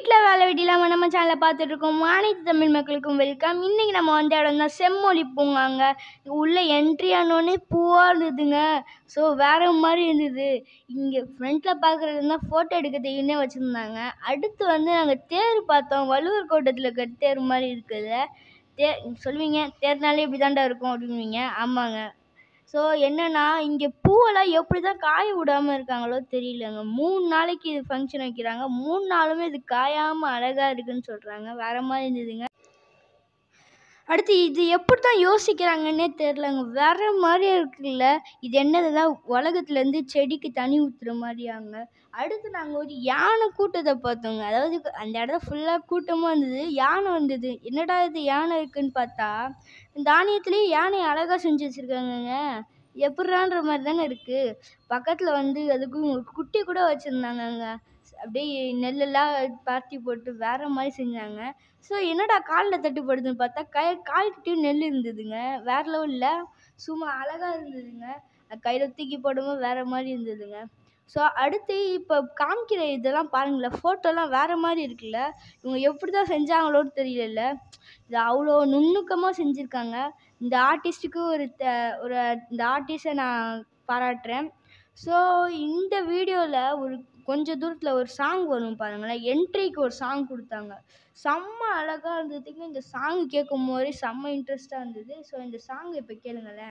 வீட்டில் வேலை வெட்டி இல்லாமல் நம்ம சேனலை பார்த்துட்டு இருக்கோம் அனைத்து தமிழ் மக்களுக்கும் வெல்கம் இன்றைக்கி நம்ம வந்த இடம் தான் செம்மொழி பூங்காங்க உள்ளே என்ட்ரி ஆனோடனே பூவாக இருந்ததுங்க ஸோ வேறு மாதிரி இருந்தது இங்கே ஃப்ரண்ட்டில் பார்க்குறது தான் ஃபோட்டோ எடுக்கிறதுக்குன்னே வச்சுருந்தாங்க அடுத்து வந்து நாங்கள் தேர் பார்த்தோம் வள்ளுவர் கோட்டத்தில் இருக்கிற தேர் மாதிரி இருக்குது தே சொல்லுவீங்க தேர்னாலே இப்படி தாண்டா இருக்கும் அப்படின்வீங்க ஆமாங்க ஸோ என்னென்னா இங்கே பூவெல்லாம் எப்படி தான் காய விடாமல் இருக்காங்களோ தெரியலங்க மூணு நாளைக்கு இது ஃபங்க்ஷன் வைக்கிறாங்க மூணு நாளுமே இது காயாமல் அழகாக இருக்குன்னு சொல்கிறாங்க வேறு மாதிரி இருந்ததுங்க அடுத்து இது எப்படி தான் யோசிக்கிறாங்கன்னே தெரிலங்க வேற மாதிரியே இருக்குல்ல இது என்னதுன்னா உலகத்துலேருந்து செடிக்கு தண்ணி ஊற்றுற மாதிரியாங்க அடுத்து நாங்கள் ஒரு யானை கூட்டத்தை பார்த்தோங்க அதாவது அந்த இடம் ஃபுல்லாக கூட்டமாக இருந்தது யானை வந்தது என்னடா இது யானை இருக்குன்னு பார்த்தா தானியத்துலேயே யானையை அழகாக செஞ்சு வச்சுருக்காங்கங்க எப்பட்றான்ற மாதிரி தானே இருக்குது பக்கத்தில் வந்து அதுக்கும் ஒரு குட்டி கூட வச்சுருந்தாங்கங்க அப்படியே நெல்லெல்லாம் பாத்தி போட்டு வேற மாதிரி செஞ்சாங்க ஸோ என்னடா காலில் தட்டுப்படுதுன்னு பார்த்தா கை கால்கிட்டயும் நெல் இருந்ததுங்க வேற லெவலில் சும்மா அழகாக இருந்ததுங்க கையில் தூக்கி போடும்போது வேற மாதிரி இருந்ததுங்க ஸோ அடுத்து இப்போ காமிக்கிற இதெல்லாம் பாருங்களேன் ஃபோட்டோலாம் வேற மாதிரி இருக்குல்ல இவங்க எப்படி தான் செஞ்சாங்களோன்னு தெரியல இது அவ்வளோ நுணுக்கமாக செஞ்சுருக்காங்க இந்த ஆர்டிஸ்ட்டுக்கு ஒரு த ஒரு இந்த ஆர்டிஸ்ட்டை நான் பாராட்டுறேன் ஸோ இந்த வீடியோவில் ஒரு கொஞ்சம் தூரத்தில் ஒரு சாங் வரும் பாருங்களேன் என்ட்ரிக்கு ஒரு சாங் கொடுத்தாங்க செம்ம அழகாக இருந்ததுக்கு இந்த சாங் கேட்கும் போதே செம்ம இன்ட்ரெஸ்டாக இருந்தது ஸோ இந்த சாங் இப்போ கேளுங்களேன்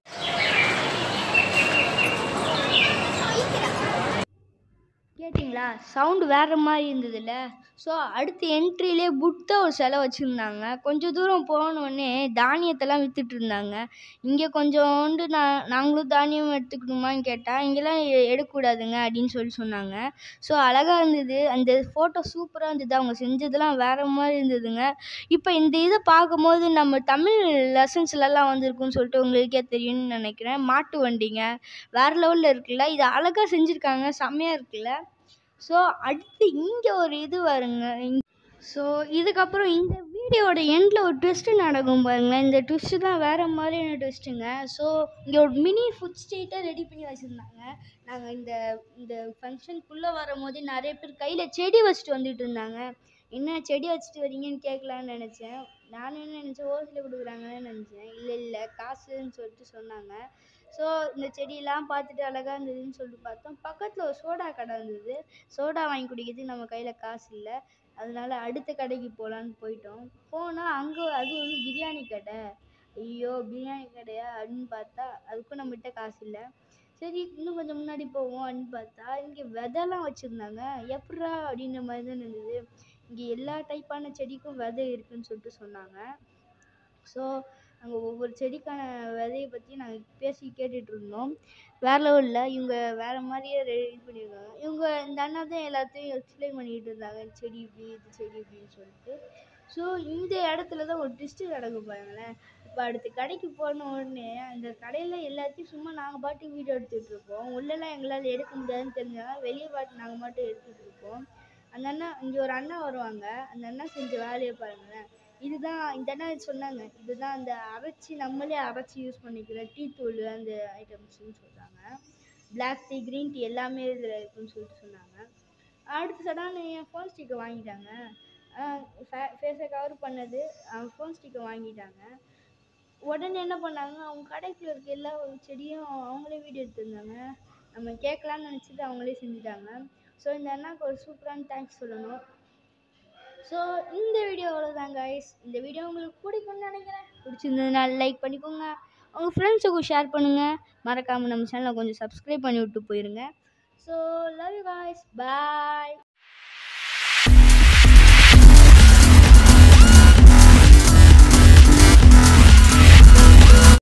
கேட்டிங்களா சவுண்டு வேறு மாதிரி இருந்ததுல்ல ஸோ அடுத்து என்ட்ரிலே புத்த ஒரு சிலை வச்சுருந்தாங்க கொஞ்சம் தூரம் போனோடனே தானியத்தெல்லாம் விற்றுட்டு இருந்தாங்க இங்கே கொஞ்சோண்டு நான் நாங்களும் தானியம் எடுத்துக்கணுமான்னு கேட்டால் இங்கெல்லாம் எ- எடுக்கக்கூடாதுங்க அப்படின்னு சொல்லி சொன்னாங்க ஸோ அழகாக இருந்தது அந்த ஃபோட்டோ சூப்பராக இருந்தது அவங்க செஞ்சதெல்லாம் வேறு மாதிரி இருந்ததுங்க இப்போ இந்த இதை பார்க்கும்போது நம்ம தமிழ் லெசன்ஸ்லலாம் வந்திருக்குன்னு சொல்லிட்டு உங்களுக்கே தெரியும்னு நினைக்கிறேன் மாட்டு வண்டிங்க வேறு லெவலில் இருக்குல்ல இது அழகாக செஞ்சுருக்காங்க செம்மையாக இருக்குல்ல ஸோ அடுத்து இங்கே ஒரு இது வருங்க ஸோ இதுக்கப்புறம் இந்த வீடியோட எண்டில் ஒரு ட்விஸ்ட்டு நடக்கும் பாருங்களேன் இந்த ட்விஸ்ட்டு தான் வேறு மாதிரியான ட்விஸ்ட்டுங்க ஸோ இங்கே ஒரு மினி ஃபுட் ஸ்ட்ரீட்டை ரெடி பண்ணி வச்சுருந்தாங்க நாங்கள் இந்த இந்த ஃபங்க்ஷனுக்குள்ளே வரும்போது நிறைய பேர் கையில் செடி வச்சுட்டு வந்துட்டு இருந்தாங்க என்ன செடி வச்சுட்டு வரீங்கன்னு கேட்கலான்னு நினச்சேன் நான் என்ன நினச்சேன் ஓசியில் கொடுக்குறாங்கன்னு நினச்சேன் இல்லை இல்லை காசுன்னு சொல்லிட்டு சொன்னாங்க ஸோ இந்த செடியெல்லாம் பார்த்துட்டு அழகாக இருந்ததுன்னு சொல்லிட்டு பார்த்தோம் பக்கத்தில் ஒரு சோடா கடை இருந்தது சோடா வாங்கி குடிக்கிறதுக்கு நம்ம கையில் காசு இல்லை அதனால அடுத்த கடைக்கு போகலான்னு போயிட்டோம் போனால் அங்கே அது வந்து பிரியாணி கடை ஐயோ பிரியாணி கடையா அப்படின்னு பார்த்தா அதுக்கும் நம்மகிட்ட காசு இல்லை சரி இன்னும் கொஞ்சம் முன்னாடி போவோம் அப்படின்னு பார்த்தா இங்கே விதைலாம் வச்சுருந்தாங்க எப்பட்றா அப்படின்ற மாதிரி தான் இருந்தது இங்கே எல்லா டைப்பான செடிக்கும் விதை இருக்குன்னு சொல்லிட்டு சொன்னாங்க ஸோ அங்கே ஒவ்வொரு செடிக்கான விதைய பற்றி நாங்கள் பேசி கேட்டுட்டு இருந்தோம் வேற லெவலில் இவங்க வேறு மாதிரியே ரெடி பண்ணியிருக்காங்க இவங்க இந்த அண்ணா தான் எல்லாத்தையும் எக்ஸ்பிளைன் பண்ணிக்கிட்டு இருந்தாங்க செடி இப்படி இது செடி இப்படின்னு சொல்லிட்டு ஸோ இந்த இடத்துல தான் ஒரு ட்விஸ்ட்டு நடக்கும் பாருங்களேன் இப்போ அடுத்த கடைக்கு போன உடனே அந்த கடையில் எல்லாத்தையும் சும்மா நாங்கள் பாட்டுக்கு வீடியோ எடுத்துகிட்டு இருப்போம் உள்ளெல்லாம் எங்களால் எடுக்க முடியாதுன்னு தெரிஞ்சாங்க வெளியே பாட்டு நாங்கள் மட்டும் எடுத்துகிட்டு இருப்போம் அந்த அண்ணா இங்கே ஒரு அண்ணா வருவாங்க அந்த அண்ணா செஞ்ச வேலையை பாருங்களேன் இதுதான் இந்த அண்ணா சொன்னாங்க இதுதான் அந்த அரைச்சி நம்மளே அரைச்சி யூஸ் பண்ணிக்கிற டீ தூள் அந்த ஐட்டம்ஸ்னு சொல்கிறாங்க பிளாக் டீ க்ரீன் டீ எல்லாமே இதில் இருக்குன்னு சொல்லிட்டு சொன்னாங்க அடுத்து சடான்னு என் ஃபோன் ஸ்டிக்கை வாங்கிட்டாங்க ஃபேஸை கவர் பண்ணது ஃபோன் ஸ்டிக்கை வாங்கிட்டாங்க உடனே என்ன பண்ணாங்க அவங்க கடைக்குள்ள இருக்க எல்லா செடியும் அவங்களே வீடியோ எடுத்திருந்தாங்க நம்ம கேட்கலான்னு நினச்சிட்டு அவங்களே செஞ்சுட்டாங்க ஸோ இந்த அண்ணாக்கு ஒரு சூப்பரான தேங்க்ஸ் சொல்லணும் ஸோ இந்த வீடியோ அவ்வளோதான் கைஸ் இந்த வீடியோ உங்களுக்கு பிடிக்கும்னு நினைக்கிறேன் பிடிச்சிருந்ததுனால லைக் பண்ணிக்கோங்க உங்கள் ஃப்ரெண்ட்ஸுக்கும் ஷேர் பண்ணுங்கள் மறக்காமல் நம்ம சேனலை கொஞ்சம் சப்ஸ்கிரைப் பண்ணி விட்டு போயிருங்க so love you guys bye